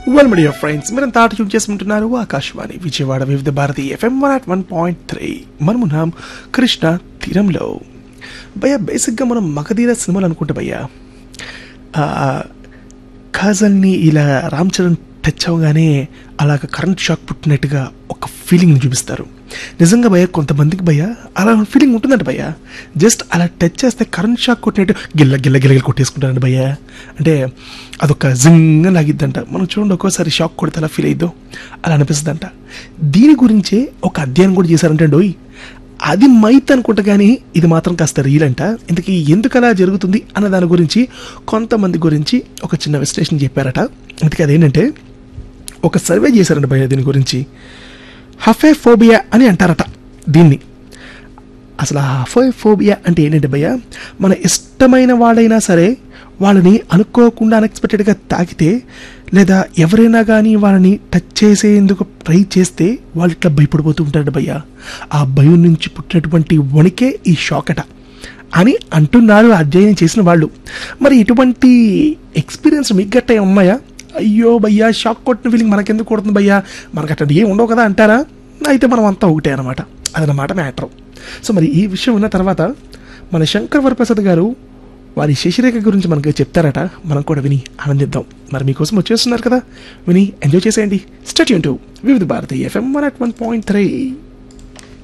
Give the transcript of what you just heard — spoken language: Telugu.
వెల్ మీడియా ఫ్రెండ్స్ మీరంతా ఆట చూసి చేసుకుంటున్నారు Akashvani Vijayawada Vividh Bharati FM one at one point three మనమున్నాం కృష్ణ తీరంలో భయ్య బేసిక్గా మనం మగధీర సినిమాలు అనుకుంటే భయ్య కాజల్ని ఇలా రామ్ చరణ్ టచ్ అవగానే అలాగ కరెంట్ షాక్ పుట్టినట్టుగా ఒక ఫీలింగ్ చూపిస్తారు నిజంగా భయ్య కొంతమందికి భయ్య అలా ఫీలింగ్ ఉంటుందంట భయ్య జస్ట్ అలా టచ్ చేస్తే కరెంట్ షాక్ కొట్టినట్టు గిల్ల గిల్ల గిల్ల గిల్ల కొట్టేసుకుంటారంట భయ్య అంటే అదొక జింగ లాగిద్దంట మనం చూడండి ఒక్కోసారి షాక్ కొడితే అలా ఫీల్ అయిద్దో అలా అనిపిస్తుందంట దీని గురించే ఒక అధ్యయనం కూడా చేశారంటే డోయ్ అది మైత్ అనుకుంటా కానీ ఇది మాత్రం కాస్త రీల్ అంట ఇంతకీ ఎందుకు అలా జరుగుతుంది అన్న దాని గురించి కొంతమంది గురించి ఒక చిన్న విశ్లేషణ చెప్పారట ఇంతకీ అదేంటంటే ఒక సర్వే చేశారంట భయ్య దీని గురించి హఫేఫోబియా అని అంటారట దీన్ని అసలు ఆ హఫోఫోబియా అంటే ఏంటంటే భయ్య మన ఇష్టమైన వాళ్ళైనా సరే వాళ్ళని అనుకోకుండా అన్ఎక్స్పెక్టెడ్గా తాకితే లేదా ఎవరైనా కానీ వాళ్ళని టచ్ చేసేందుకు ట్రై చేస్తే వాళ్ళు ఇట్లా భయపడిపోతూ ఉంటారు భయ్య ఆ భయం నుంచి పుట్టినటువంటి వణికే ఈ షాక్ అట అని అంటున్నారు అధ్యయనం చేసిన వాళ్ళు మరి ఇటువంటి ఎక్స్పీరియన్స్ మీకు గట్ట ఉన్నాయా అయ్యో భయ్యా షాక్ కొట్టిన ఫీలింగ్ మనకెందుకు కొడుతుంది భయ్యా మనకు అట్లా ఏం ఉండవు కదా అంటారా అయితే మనం అంతా ఒకటే అనమాట అదనమాట మ్యాటర్ సో మరి ఈ విషయం ఉన్న తర్వాత మన శంకర్ వరప్రసాద్ గారు వారి శశిరేఖ గురించి మనకు చెప్తారట మనం కూడా విని ఆనందిద్దాం మరి మీకోసం వచ్చేస్తున్నారు కదా విని ఎంజాయ్ చేసేయండి state to Vividh Bharati FM one at one point three